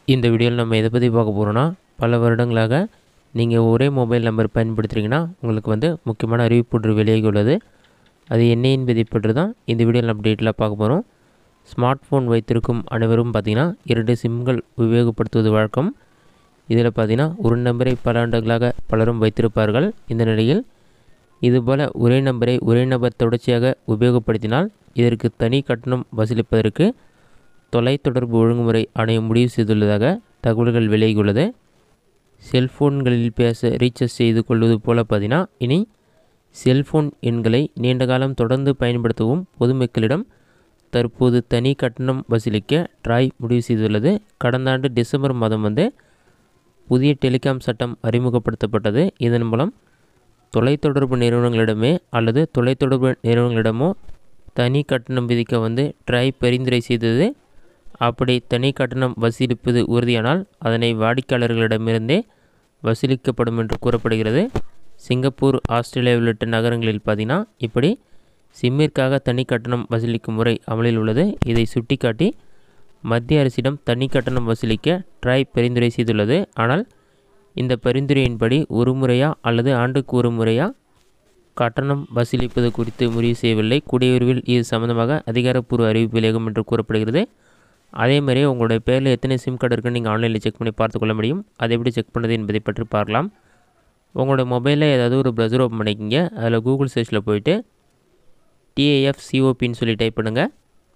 இந்த வீடியோவில் நம்ம எதை பற்றி பார்க்க போகிறோன்னா பல வருடங்களாக நீங்கள் ஒரே மொபைல் நம்பர் பயன்படுத்துகிறீங்கன்னா உங்களுக்கு வந்து முக்கியமான அறிவிப்பு ஒன்று வெளியாகி உள்ளது அது என்ன என்பதை பற்றி தான் இந்த வீடியோவில் நம்ம டீட்டெயிலாக பார்க்க போகிறோம் ஸ்மார்ட் ஃபோன் வைத்திருக்கும் அனைவரும் பார்த்திங்கன்னா இரண்டு சிம்கள் உபயோகப்படுத்துவது வழக்கம் இதில் பார்த்திங்கன்னா ஒரு நம்பரை பல ஆண்டுகளாக பலரும் வைத்திருப்பார்கள் இந்த நிலையில் இதுபோல் ஒரே நம்பரை ஒரே நபர் தொடர்ச்சியாக உபயோகப்படுத்தினால் இதற்கு தனி கட்டணம் வசூலிப்பதற்கு தொலைத்தொடர்பு ஒழுங்குமுறை ஆணையம் முடிவு செய்துள்ளதாக தகவல்கள் வெளியாகியுள்ளது செல்ஃபோன்களில் பேச ரீசார்ஜ் செய்து கொள்வது போல பார்த்தீங்கன்னா இனி செல்ஃபோன் எண்களை நீண்ட காலம் தொடர்ந்து பயன்படுத்தவும் பொதுமக்களிடம் தற்போது தனி கட்டணம் வசூலிக்க ட்ராய் முடிவு செய்துள்ளது கடந்த ஆண்டு டிசம்பர் மாதம் வந்து புதிய டெலிகாம் சட்டம் அறிமுகப்படுத்தப்பட்டது இதன் மூலம் தொலைத்தொடர்பு நிறுவனங்களிடமே அல்லது தொலைத்தொடர்பு நிறுவனங்களிடமோ தனி கட்டணம் விதிக்க வந்து ட்ரை பரிந்துரை செய்தது அப்படி தனி கட்டணம் வசூலிப்பது உறுதியானால் அதனை வாடிக்கையாளர்களிடமிருந்தே வசூலிக்கப்படும் என்று கூறப்படுகிறது சிங்கப்பூர் ஆஸ்திரேலியா உள்ளிட்ட நகரங்களில் பார்த்தீங்கன்னா இப்படி சிம்மிற்காக தனி கட்டணம் வசூலிக்கும் முறை அமலில் உள்ளது இதை சுட்டிக்காட்டி மத்திய அரசிடம் தனி கட்டணம் வசூலிக்க ட்ரை பரிந்துரை செய்துள்ளது ஆனால் இந்த பரிந்துரையின்படி ஒரு முறையா அல்லது ஆண்டுக்கு ஒரு முறையா கட்டணம் வசூலிப்பது குறித்து முடிவு செய்யவில்லை கூடிய விரைவில் இது சம்பந்தமாக அதிகாரப்பூர்வ அறிவிப்பு வெளியாகும் என்று கூறப்படுகிறது அதே மாதிரி உங்களுடைய பேரில் எத்தனை சிம் கார்டு இருக்குன்னு நீங்கள் ஆன்லைனில் செக் பண்ணி பார்த்துக்கொள்ள முடியும் அதை எப்படி செக் பண்ணுறது என்பதை பற்றி பார்க்கலாம் உங்களோட மொபைலில் ஏதாவது ஒரு ப்ரௌசர் ஓப்பன் பண்ணிக்கிங்க அதில் கூகுள் சர்ச்சில் போயிட்டு டிஏஎஃப் சிஓபின்னு சொல்லி டைப் பண்ணுங்கள்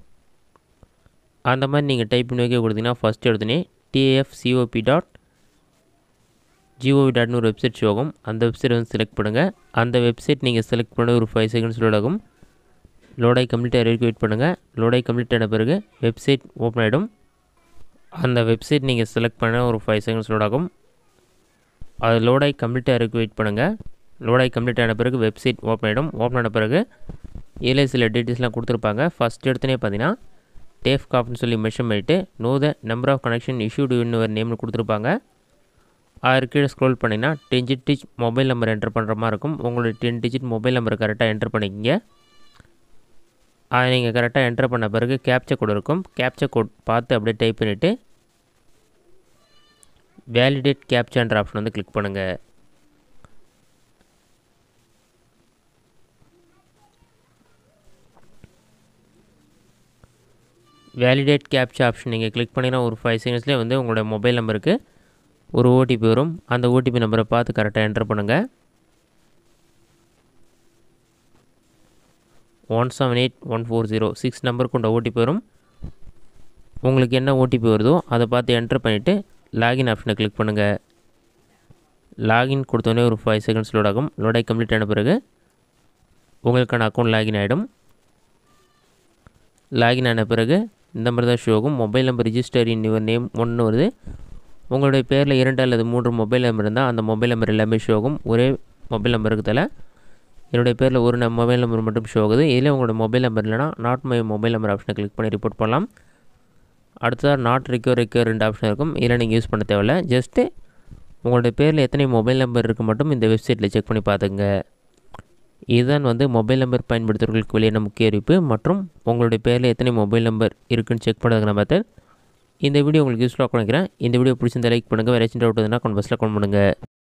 அந்த மாதிரி நீங்கள் டைப் பண்ணி வைக்க கொடுத்தீங்கன்னா ஃபஸ்ட் எடுத்தோடனே டிஏஎஃப் சிஓபி டாட் ஜிஓவி டாட்னு ஒரு வெப்சைட் ஷோ ஆகும் அந்த வெப்சைட் வந்து செலக்ட் பண்ணுங்கள் அந்த வெப்சைட் நீங்கள் செலக்ட் பண்ண ஒரு ஃபைவ் செகண்ட்ஸ் லோட் ஆகும் லோடாய் கம்ப்ளீட்டாக வரைக்கும் வெயிட் பண்ணுங்கள் லோடாய் கம்ப்ளீட் ஆன பிறகு வெப்சைட் ஓப்பன் ஆகிடும் அந்த வெப்சைட் நீங்கள் செலக்ட் பண்ண ஒரு ஃபைவ் செகண்ட்ஸ் லோட் ஆகும் அது லோடாய் கம்ப்ளீட்டாக வரைக்கும் வெயிட் பண்ணுங்கள் லோடாய் கம்ப்ளீட் ஆன பிறகு வெப்சைட் ஓப்பன் ஆகிடும் ஓப்பன் ஆன பிறகு இதில் சில டீட்டெயில்ஸ்லாம் கொடுத்துருப்பாங்க ஃபஸ்ட் எடுத்தனே பார்த்தீங்கன்னா டேஃப் காப்னு சொல்லி மென்ஷன் பண்ணிவிட்டு know the number of connection issued இன்னொரு நேம்னு கொடுத்துருப்பாங்க அது கீழே ஸ்க்ரோல் பண்ணிங்கன்னா ten digit mobile number enter பண்ணுற மாதிரி இருக்கும் உங்களுடைய டென் டிஜிட் மொபைல் நம்பரை கரெக்டாக என்டர் பண்ணிக்கிங்க அதை நீங்கள் கரெக்டாக என்டர் பண்ண பிறகு கேப்ச்சர் கோட் இருக்கும் கேப்ச்சர் கோட் பார்த்து அப்படியே டைப் பண்ணிவிட்டு வேலிடேட் கேப்ச்சர்ன்ற ஆப்ஷன் வந்து கிளிக் பண்ணுங்கள் வேலிடேட் கேப்ச்சர் ஆப்ஷன் நீங்கள் கிளிக் பண்ணிங்கன்னா ஒரு ஃபைவ் செகண்ட்ஸ்லேயே வந்து உங்களோட மொபைல் நம்பருக்கு ஒரு ஓடிபி வரும் அந்த ஓடிபி நம்பரை பார்த்து கரெக்டாக என்டர் பண்ணுங்கள் one seven eight one four zero six நம்பருக்கு கொண்ட ஓடிபி வரும் உங்களுக்கு என்ன ஓடிபி வருதோ அதை பார்த்து என்டர் பண்ணிவிட்டு லாகின் ஆப்ஷனை கிளிக் பண்ணுங்கள் லாகின் கொடுத்தோடனே ஒரு ஃபைவ் செகண்ட்ஸ் லோட் ஆகும் லோடாகி கம்ப்ளீட் ஆன பிறகு உங்களுக்கான அக்கௌண்ட் லாகின் ஆகிடும் லாகின் ஆன பிறகு இந்த மாதிரி தான் ஷோ ஆகும் mobile number register in your name ஒன்று வருது உங்களுடைய பேரில் இரண்டு அல்லது மூன்று மொபைல் நம்பர் இருந்தால் அந்த மொபைல் நம்பர் எல்லாமே ஷோ ஆகும் ஒரே மொபைல் நம்பருக்கு தலை என்னுடைய பேரில் ஒரு மொபைல் நம்பர் மட்டும் ஷோ ஆகுது இதில் உங்களோட மொபைல் நம்பர் இல்லைனா நாட் மை மொபைல் நம்பர் ஆப்ஷனை கிளிக் பண்ணி ரிப்போர்ட் பண்ணலாம் அடுத்ததாக நாட் ரெக்யூர் ரெக்யூர் ரெண்டு ஆப்ஷன் இருக்கும் இதில் நீங்கள் யூஸ் பண்ண தேவையில்ல ஜஸ்ட்டு உங்களுடைய பேரில் எத்தனை மொபைல் நம்பர் இருக்குது மட்டும் இந்த வெப்சைட்டில் செக் பண்ணி பார்த்துங்க இதுதான் வந்து மொபைல் நம்பர் பயன்படுத்துகிறவர்களுக்கு வெளியான முக்கிய அறிவிப்பு மற்றும் உங்களுடைய பேரில் எத்தனை மொபைல் நம்பர் இருக்குன்னு செக் பண்ணுறதுக்கான மெத்தட் இந்த வீடியோ உங்களுக்கு யூஸ்ஃபுல்லாக நினைக்கிறேன் இந்த வீடியோ பிடிச்சிருந்த லைக் பண்ணுங்கள் வேறு ஏதாச்சும் டவுட் இருந்தால் கமெண்ட் பாக்ஸில் கமெண்ட் பண்ணுங்கள்